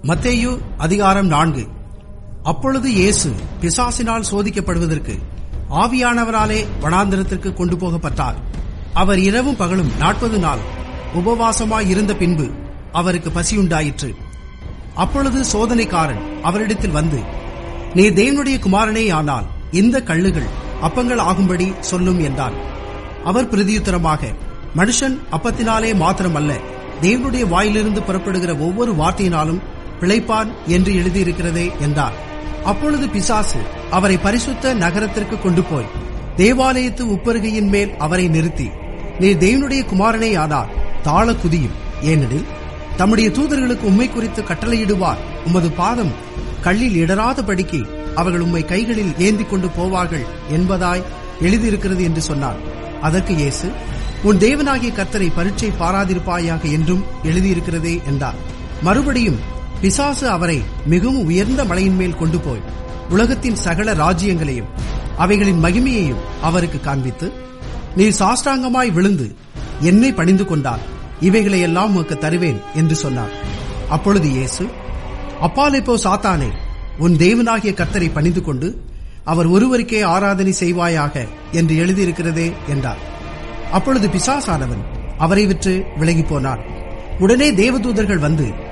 மத்தேயு அதிகாரம் நான்கு அப்பொழுது இயேசு பிசாசினால் சோதிக்கப்படுவதற்கு ஆவியானவராலே வனாந்திரத்திற்கு கொண்டு போகப்பட்டார் அவர் இரவும் பகலும் நாற்பது நாள் உபவாசமாய் இருந்த பின்பு அவருக்கு பசியுண்டாயிற்று அப்பொழுது சோதனைக்காரன் அவரிடத்தில் வந்து நீ தேவனுடைய குமாரனே ஆனால் இந்த கல்லுகள் அப்பங்கள் ஆகும்படி சொல்லும் என்றான் அவர் பிரதியுத்தரமாக மனுஷன் அப்பத்தினாலே மாத்திரமல்ல தேவனுடைய வாயிலிருந்து புறப்படுகிற ஒவ்வொரு வார்த்தையினாலும் பிழைப்பான் என்று எழுதியிருக்கிறதே என்றார் அப்பொழுது பிசாசு அவரை பரிசுத்த நகரத்திற்கு கொண்டு போய் தேவாலயத்து உப்பருகையின் மேல் அவரை நிறுத்தி நீ தேவனுடைய குமாரனே ஆனார் தாழ குதியும் ஏனெனில் தம்முடைய தூதர்களுக்கு உம்மை குறித்து கட்டளையிடுவார் உமது பாதம் கல்லில் இடராதபடிக்கு அவர்கள் உம்மை கைகளில் ஏந்தி கொண்டு போவார்கள் என்பதாய் எழுதியிருக்கிறது என்று சொன்னார் அதற்கு இயேசு உன் தேவனாகிய கர்த்தரை பரீட்சை பாராதிருப்பாயாக என்றும் எழுதியிருக்கிறதே என்றார் மறுபடியும் பிசாசு அவரை மிகவும் உயர்ந்த மலையின் மேல் கொண்டு போய் உலகத்தின் சகல ராஜ்யங்களையும் அவைகளின் மகிமையையும் அவருக்கு காண்பித்து நீ சாஷ்டாங்கமாய் விழுந்து என்னை பணிந்து கொண்டால் இவைகளை எல்லாம் உனக்கு தருவேன் என்று சொன்னார் அப்பொழுது இயேசு அப்பாலே போ சாத்தானே உன் தேவனாகிய கர்த்தரை பணிந்து கொண்டு அவர் ஒருவருக்கே ஆராதனை செய்வாயாக என்று எழுதியிருக்கிறதே என்றார் அப்பொழுது பிசாசானவன் அவரை விற்று விலகி போனார் உடனே தேவதூதர்கள் வந்து